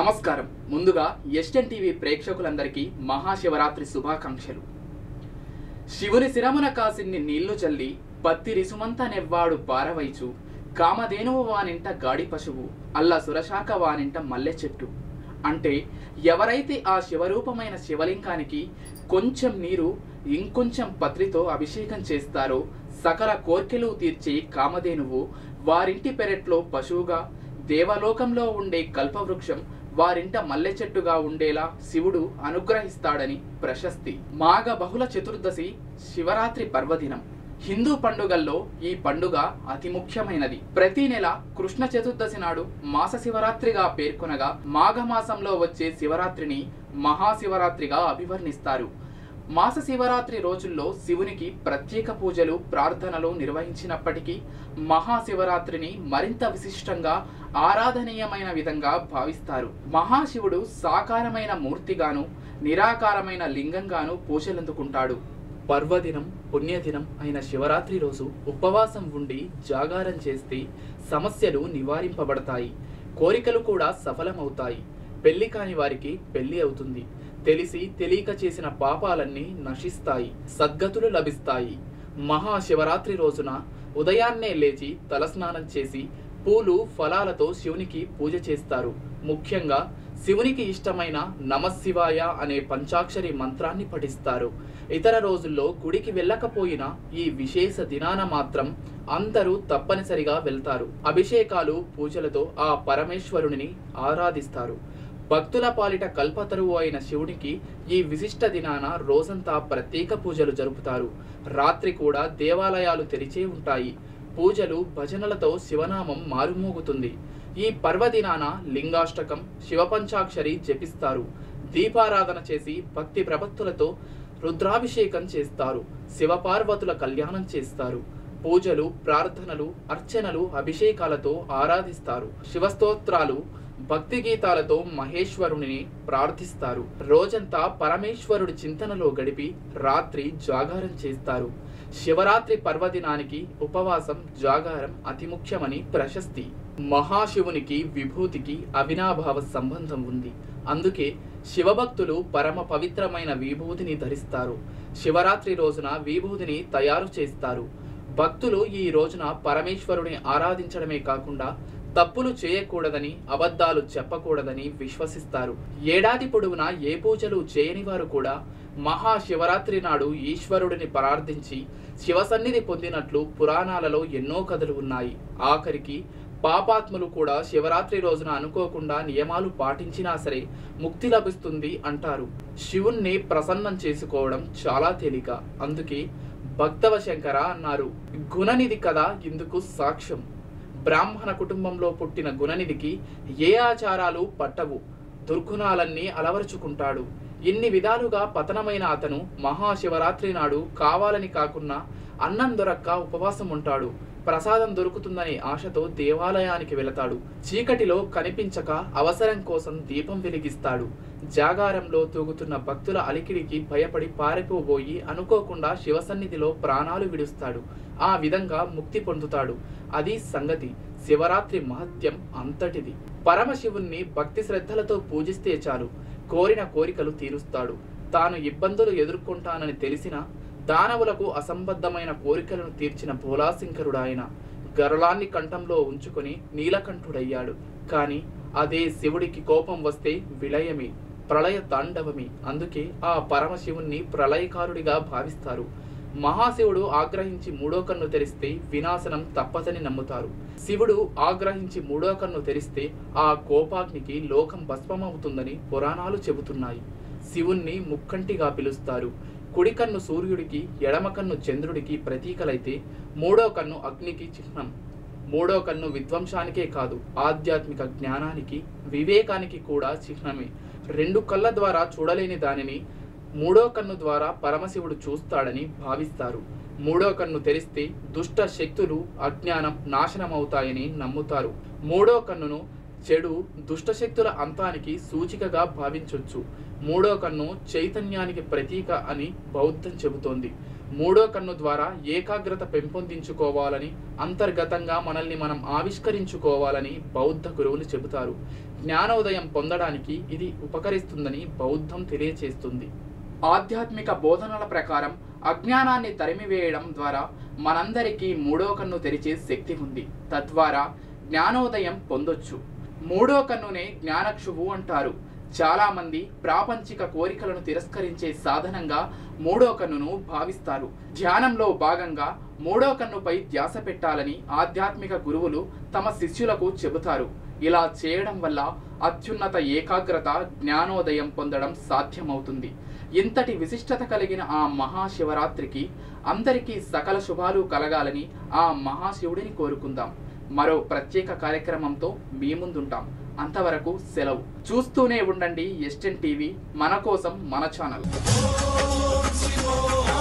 నమస్కారం ముందుగా ఎస్టెన్ టీవీ ప్రేక్షకులందరికీ మహాశివరాత్రి శుభాకాంక్షలు శివుని శిరమున కాసిన్ని నీళ్లు చల్లి పత్తి రిసుమంత నెవ్వాడు పారవైచు కామధేనువు వానింట గాడి పశువు అల్ల సురశాఖ వానింట మల్లె చెట్టు అంటే ఎవరైతే ఆ శివరూపమైన శివలింగానికి కొంచెం నీరు ఇంకొంచెం పత్రితో అభిషేకం చేస్తారో సకల కోర్కెలు తీర్చే కామధేనువు వారింటి పెరట్లో పశువుగా దేవలోకంలో ఉండే కల్పవృక్షం వారింట మల్లె చెట్టుగా ఉండేలా శివుడు అనుగ్రహిస్తాడని ప్రశస్తి మాఘ బహుళ చతుర్దశి శివరాత్రి పర్వదినం హిందూ పండుగల్లో ఈ పండుగ అతి ముఖ్యమైనది ప్రతి నెల కృష్ణ చతుర్దశి నాడు మాస శివరాత్రిగా పేర్కొనగా మాఘమాసంలో వచ్చే శివరాత్రిని మహాశివరాత్రిగా అభివర్ణిస్తారు మాస శివరాత్రి రోజుల్లో శివునికి ప్రత్యేక పూజలు ప్రార్థనలు నిర్వహించినప్పటికీ మహాశివరాత్రిని మరింత విశిష్టంగా ఆరాధనీయమైన విధంగా భావిస్తారు మహాశివుడు సాకారమైన మూర్తిగాను నిరాకారమైన లింగంగాను పూజలందుకుంటాడు పర్వదినం పుణ్యదినం అయిన శివరాత్రి రోజు ఉపవాసం ఉండి జాగారం చేస్తే సమస్యలు నివారింపబడతాయి కోరికలు కూడా సఫలమవుతాయి పెళ్లి కాని వారికి పెళ్లి అవుతుంది తెలిసి తెలియక చేసిన పాపాలన్నీ నశిస్తాయి సద్గతులు లభిస్తాయి మహాశివరాత్రి రోజున ఉదయాన్నే లేచి తలస్నానం చేసి పూలు ఫలాలతో శివునికి పూజ చేస్తారు ముఖ్యంగా శివునికి ఇష్టమైన నమశివాయ అనే పంచాక్షరి మంత్రాన్ని పఠిస్తారు ఇతర రోజుల్లో గుడికి వెళ్ళకపోయినా ఈ విశేష దినాన మాత్రం అందరూ తప్పనిసరిగా వెళ్తారు అభిషేకాలు పూజలతో ఆ పరమేశ్వరుని ఆరాధిస్తారు భక్తుల పాలిట కల్పతరువు అయిన శివునికి ఈ విశిష్ట దినాన రోజంతా ప్రత్యేక పూజలు జరుపుతారు రాత్రి కూడా దేవాలయాలు తెరిచే ఉంటాయి పూజలు భజనలతో శివనామం మారుమోగుతుంది ఈ పర్వదినాన లింగాష్టకం శివపంచాక్షరి జపిస్తారు దీపారాధన చేసి భక్తి ప్రపత్తులతో రుద్రాభిషేకం చేస్తారు శివపార్వతుల కళ్యాణం చేస్తారు పూజలు ప్రార్థనలు అర్చనలు అభిషేకాలతో ఆరాధిస్తారు శివస్తోత్రాలు భక్తి గీతాలతో మహేశ్వరుని ప్రార్థిస్తారు రోజంతా పరమేశ్వరుడి చింతనలో గడిపి రాత్రి జాగారం చేస్తారు శివరాత్రి పర్వదినానికి ఉపవాసం జాగారం అతి ముఖ్యమని ప్రశస్తి మహాశివునికి విభూతికి అవినాభావ సంబంధం ఉంది అందుకే శివభక్తులు పరమ పవిత్రమైన విభూతిని ధరిస్తారు శివరాత్రి రోజున విభూతిని తయారు చేస్తారు భక్తులు ఈ రోజున పరమేశ్వరుని ఆరాధించడమే కాకుండా తప్పులు చేయకూడదని అబద్ధాలు చెప్పకూడదని విశ్వసిస్తారు ఏడాది పొడవునా ఏ పూజలు చేయని వారు కూడా మహాశివరాత్రి నాడు ఈశ్వరుడిని ప్రార్థించి శివసన్నిధి పొందినట్లు పురాణాలలో ఎన్నో కథలు ఉన్నాయి ఆఖరికి పాపాత్ములు కూడా శివరాత్రి రోజున అనుకోకుండా నియమాలు పాటించినా సరే ముక్తి లభిస్తుంది అంటారు శివుణ్ణి ప్రసన్నం చేసుకోవడం చాలా తేలిక అందుకే భక్తవ శంకర అన్నారు గుణనిధి కదా ఇందుకు సాక్ష్యం బ్రాహ్మణ కుటుంబంలో పుట్టిన గుణనిధికి ఏ ఆచారాలు పట్టవు దుర్గుణాలన్నీ అలవరుచుకుంటాడు ఇన్ని విధాలుగా పతనమైన అతను మహాశివరాత్రి నాడు కావాలని కాకున్నా అన్నం దొరక్క ఉపవాసం ఉంటాడు ప్రసాదం దొరుకుతుందనే ఆశతో దేవాలయానికి వెళతాడు చీకటిలో కనిపించక అవసరం కోసం దీపం వెలిగిస్తాడు జాగారంలో తూగుతున్న భక్తుల అలికిడికి భయపడి పారిపోబోయి అనుకోకుండా శివసన్నిధిలో ప్రాణాలు విడుస్తాడు ఆ విధంగా ముక్తి పొందుతాడు అది సంగతి శివరాత్రి మహత్యం అంతటిది పరమశివుణ్ణి భక్తి శ్రద్ధలతో పూజిస్తే చాలు కోరిన కోరికలు తీరుస్తాడు తాను ఇబ్బందులు ఎదుర్కొంటానని తెలిసిన దానవులకు అసంబద్ధమైన కోరికలను తీర్చిన భోలాశంకరుడాయన గరళాన్ని కంఠంలో ఉంచుకొని నీలకంఠుడయ్యాడు కాని అదే శివుడికి కోపం వస్తే విలయమే ప్రళయ తాండవమి అందుకే ఆ పరమశివుణ్ణి ప్రళయకారుడిగా భావిస్తారు మహాశివుడు ఆగ్రహించి మూడో కన్ను తెరిస్తే వినాశనం తప్పదని నమ్ముతారు శివుడు ఆగ్రహించి మూడో కన్ను తెరిస్తే ఆ కోపాగ్నికి లోకం భస్మమవుతుందని పురాణాలు చెబుతున్నాయి శివుణ్ణి ముక్కంటిగా పిలుస్తారు కుడి కన్ను సూర్యుడికి ఎడమ కన్ను చంద్రుడికి ప్రతీకలైతే మూడో కన్ను అగ్నికి చిహ్నం మూడో కన్ను విధ్వంసానికే కాదు ఆధ్యాత్మిక జ్ఞానానికి వివేకానికి కూడా చిహ్నమే రెండు కళ్ళ ద్వారా చూడలేని దానిని మూడో కన్ను ద్వారా పరమశివుడు చూస్తాడని భావిస్తారు మూడో కన్ను తెరిస్తే దుష్ట శక్తులు అజ్ఞానం నాశనమవుతాయని నమ్ముతారు మూడో కన్నును చెడు దుష్టశక్తుల అంతానికి సూచికగా భావించొచ్చు మూడో కన్ను చైతన్యానికి ప్రతీక అని బౌద్ధం చెబుతోంది మూడో కన్ను ద్వారా ఏకాగ్రత పెంపొందించుకోవాలని అంతర్గతంగా మనల్ని మనం ఆవిష్కరించుకోవాలని బౌద్ధ గురువులు చెబుతారు జ్ఞానోదయం పొందడానికి ఇది ఉపకరిస్తుందని బౌద్ధం తెలియచేస్తుంది ఆధ్యాత్మిక బోధనల ప్రకారం అజ్ఞానాన్ని తరిమివేయడం ద్వారా మనందరికీ మూడో కన్ను తెరిచే శక్తి ఉంది తద్వారా జ్ఞానోదయం పొందొచ్చు మూడో కన్నునే జ్ఞానక్షువు అంటారు చాలా మంది ప్రాపంచిక కోరికలను తిరస్కరించే సాధనంగా మూడో కన్నును భావిస్తారు ధ్యానంలో భాగంగా మూడో కన్నుపై ధ్యాస పెట్టాలని ఆధ్యాత్మిక గురువులు తమ శిష్యులకు చెబుతారు ఇలా చేయడం వల్ల అత్యున్నత ఏకాగ్రత జ్ఞానోదయం పొందడం సాధ్యమవుతుంది ఇంతటి విశిష్టత కలిగిన ఆ మహాశివరాత్రికి అందరికీ సకల శుభాలు కలగాలని ఆ మహాశివుడిని కోరుకుందాం మరో ప్రత్యేక కార్యక్రమంతో మీ ముందుంటాం అంతవరకు సెలవు చూస్తూనే ఉండండి ఎస్టెన్ టీవీ మన కోసం మన ఛానల్